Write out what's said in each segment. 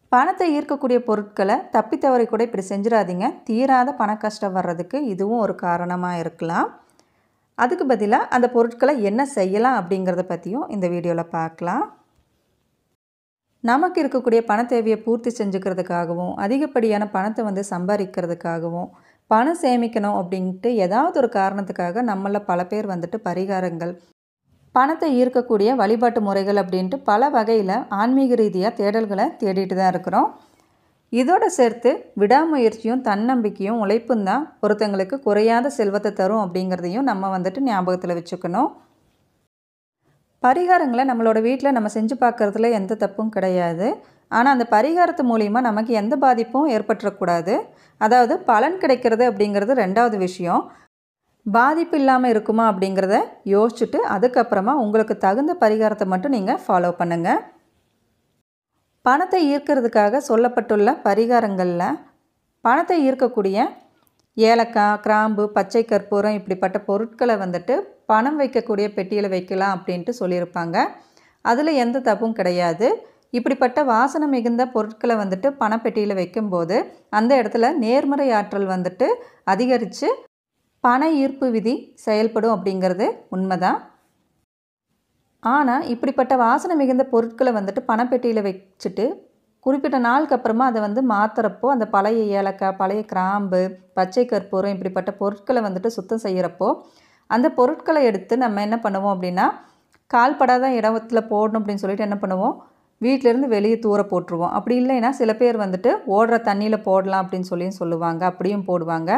பணத்தை ஈர்க்கக்கூடிய பொருட்களை தப்பி தவறி கூட இப்படி செஞ்சிடாதீங்க தீராத பண கஷ்டம் வர்றதுக்கு இதுவும் ஒரு காரணமாக இருக்கலாம் அதுக்கு பதிலாக அந்த பொருட்களை என்ன செய்யலாம் அப்படிங்கிறத பற்றியும் இந்த வீடியோவில் பார்க்கலாம் நமக்கு இருக்கக்கூடிய பண தேவையை பூர்த்தி செஞ்சுக்கிறதுக்காகவும் அதிகப்படியான பணத்தை வந்து சம்பாதிக்கிறதுக்காகவும் பணம் சேமிக்கணும் அப்படின்ட்டு ஏதாவது ஒரு காரணத்துக்காக நம்மள பல பேர் வந்துட்டு பரிகாரங்கள் பணத்தை ஈர்க்கக்கூடிய வழிபாட்டு முறைகள் அப்படின்ட்டு பல வகையில் ஆன்மீக ரீதியாக தேடல்களை தேடிட்டு தான் இருக்கிறோம் இதோடு சேர்த்து விடாமுயற்சியும் தன்னம்பிக்கையும் உழைப்பும் தான் ஒருத்தங்களுக்கு குறையாத செல்வத்தை தரும் அப்படிங்கிறதையும் நம்ம வந்துட்டு ஞாபகத்தில் வச்சுக்கணும் பரிகாரங்களை நம்மளோட வீட்டில் நம்ம செஞ்சு பார்க்குறதுல எந்த தப்பும் கிடையாது ஆனால் அந்த பரிகாரத்து மூலிமா நமக்கு எந்த பாதிப்பும் ஏற்பட்டுறக்கூடாது அதாவது பலன் கிடைக்கிறது அப்படிங்கிறது ரெண்டாவது விஷயம் பாதிப்பு இல்லாமல் இருக்குமா அப்படிங்கிறத யோசிச்சுட்டு அதுக்கப்புறமா உங்களுக்கு தகுந்த பரிகாரத்தை மட்டும் நீங்கள் ஃபாலோ பண்ணுங்கள் பணத்தை ஈர்க்கிறதுக்காக சொல்லப்பட்டுள்ள பரிகாரங்களில் பணத்தை ஈர்க்கக்கூடிய ஏலக்காய் கிராம்பு பச்சை கற்பூரம் இப்படிப்பட்ட பொருட்களை வந்துட்டு பணம் வைக்கக்கூடிய பெட்டியில் வைக்கலாம் அப்படின்ட்டு சொல்லியிருப்பாங்க அதில் எந்த தப்பும் கிடையாது இப்படிப்பட்ட வாசனை மிகுந்த பொருட்களை வந்துட்டு பணப்பெட்டியில் வைக்கும்போது அந்த இடத்துல நேர்மறை ஆற்றல் வந்துட்டு அதிகரித்து பண ஈர்ப்பு விதி செயல்படும் அப்படிங்கிறது உண்மைதான் ஆனால் இப்படிப்பட்ட வாசனை மிகுந்த பொருட்களை வந்துட்டு பணப்பெட்டியில் வச்சுட்டு குறிப்பிட்ட நாளுக்கு அப்புறமா அதை வந்து மாற்றுறப்போ அந்த பழைய ஏலக்காய் பழைய கிராம்பு பச்சை கற்பூரம் இப்படிப்பட்ட பொருட்களை வந்துட்டு சுத்தம் செய்கிறப்போ அந்த பொருட்களை எடுத்து நம்ம என்ன பண்ணுவோம் அப்படின்னா கால்படாத இடத்துல போடணும் அப்படின்னு சொல்லிட்டு என்ன பண்ணுவோம் வீட்டிலேருந்து வெளியே தூர போட்டுருவோம் அப்படி இல்லைன்னா சில பேர் வந்துட்டு ஓடுற தண்ணியில் போடலாம் அப்படின்னு சொல்லியும் சொல்லுவாங்க அப்படியும் போடுவாங்க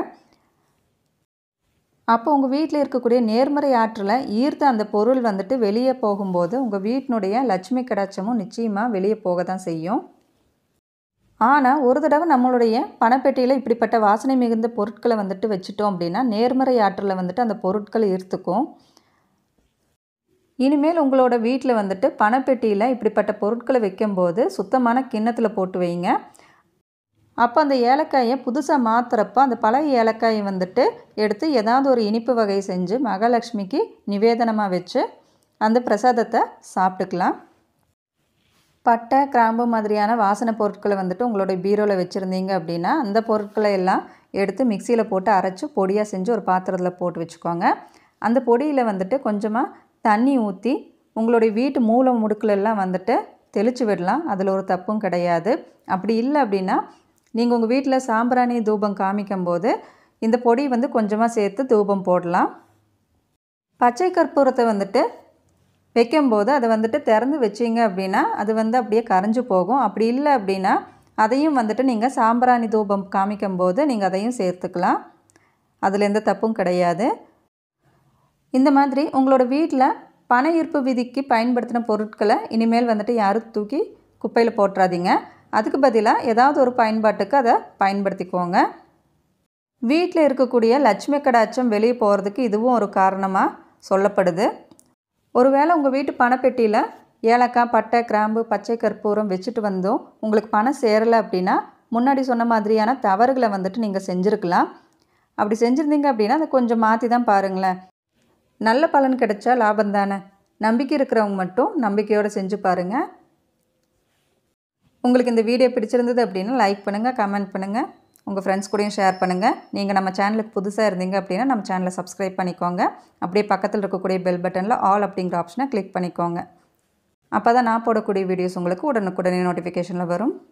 அப்போ உங்கள் வீட்டில் இருக்கக்கூடிய நேர்மறை ஆற்றலை ஈர்த்த அந்த பொருள் வந்துட்டு வெளியே போகும்போது உங்கள் வீட்டினுடைய லட்சுமி கடாட்சமும் நிச்சயமாக வெளியே போக தான் செய்யும் ஆனால் ஒரு தடவை நம்மளுடைய பணப்பெட்டியில் இப்படிப்பட்ட வாசனை மிகுந்த பொருட்களை வந்துட்டு வச்சுட்டோம் அப்படின்னா நேர்மறை ஆற்றலை வந்துட்டு அந்த பொருட்களை ஈர்த்துக்கும் இனிமேல் உங்களோட வீட்டில் வந்துட்டு பணப்பெட்டியில் இப்படிப்பட்ட பொருட்களை வைக்கும்போது சுத்தமான கிண்ணத்தில் போட்டு வைங்க அப்போ அந்த ஏலக்காயை புதுசாக மாற்றுறப்ப அந்த பழைய ஏலக்காயை வந்துட்டு எடுத்து ஏதாவது ஒரு இனிப்பு வகை செஞ்சு மகாலட்சுமிக்கு நிவேதனமாக வச்சு அந்த பிரசாதத்தை சாப்பிட்டுக்கலாம் பட்டை கிராம்பு மாதிரியான வாசனை பொருட்களை வந்துட்டு உங்களோட பீரோவில் வச்சுருந்தீங்க அப்படின்னா அந்த பொருட்களை எல்லாம் எடுத்து மிக்சியில் போட்டு அரைச்சி பொடியாக செஞ்சு ஒரு பாத்திரத்தில் போட்டு வச்சுக்கோங்க அந்த பொடியில் வந்துட்டு கொஞ்சமாக தண்ணி ஊற்றி உங்களுடைய வீட்டு மூல முடுக்கிலெல்லாம் வந்துட்டு தெளித்து விடலாம் அதில் ஒரு தப்பும் கிடையாது அப்படி இல்லை அப்படின்னா நீங்கள் உங்கள் வீட்டில் சாம்பிராணி தூபம் காமிக்கும் போது இந்த பொடி வந்து கொஞ்சமாக சேர்த்து தூபம் போடலாம் பச்சை கற்பூரத்தை வந்துட்டு வைக்கும்போது அதை வந்துட்டு திறந்து வச்சிங்க அப்படின்னா அது வந்து அப்படியே கரைஞ்சி போகும் அப்படி இல்லை அப்படின்னா அதையும் வந்துட்டு நீங்கள் சாம்பிராணி தூபம் காமிக்கும் போது நீங்கள் அதையும் சேர்த்துக்கலாம் அதில் எந்த தப்பும் கிடையாது இந்த மாதிரி உங்களோட வீட்டில் பண ஈர்ப்பு விதிக்கு பயன்படுத்தின பொருட்களை இனிமேல் வந்துட்டு யாரும் தூக்கி குப்பையில் போட்டுறாதீங்க அதுக்கு பதிலாக ஏதாவது ஒரு பயன்பாட்டுக்கு அதை பயன்படுத்திக்கோங்க வீட்டில் இருக்கக்கூடிய லட்சுமி கடாட்சம் வெளியே போகிறதுக்கு இதுவும் ஒரு காரணமாக சொல்லப்படுது ஒருவேளை உங்கள் வீட்டு பணப்பெட்டியில் ஏலக்காய் பட்டை கிராம்பு பச்சை கற்பூரம் வச்சுட்டு வந்தோம் உங்களுக்கு பணம் சேரலை அப்படின்னா முன்னாடி சொன்ன மாதிரியான தவறுகளை வந்துட்டு நீங்கள் செஞ்சுருக்கலாம் அப்படி செஞ்சுருந்தீங்க அப்படின்னா அதை கொஞ்சம் மாற்றி தான் பாருங்களேன் நல்ல பலன் கிடைச்சா லாபம் தானே நம்பிக்கை இருக்கிறவங்க மட்டும் நம்பிக்கையோடு செஞ்சு பாருங்கள் உங்களுக்கு இந்த வீடியோ பிடிச்சிருந்தது அப்படின்னா லைக் பண்ணுங்கள் கமெண்ட் பண்ணுங்கள் உங்கள் ஃப்ரெண்ட்ஸ் கூடயும் ஷேர் பண்ணுங்கள் நீங்கள் நம்ம சேனலுக்கு புதுசாக இருந்தீங்க அப்படின்னா நம்ம சேனலை சப்ஸ்கிரைப் பண்ணிக்கோங்க அப்படியே பக்கத்தில் இருக்கக்கூடிய பெல் பட்டனில் ஆல் அப்படிங்கிற ஆப்ஷனை கிளிக் பண்ணிக்கோங்க அப்போ தான் நான் போடக்கூடிய வீடியோஸ் உங்களுக்கு உடனுக்குடனே நோட்டிஃபிகேஷனில் வரும்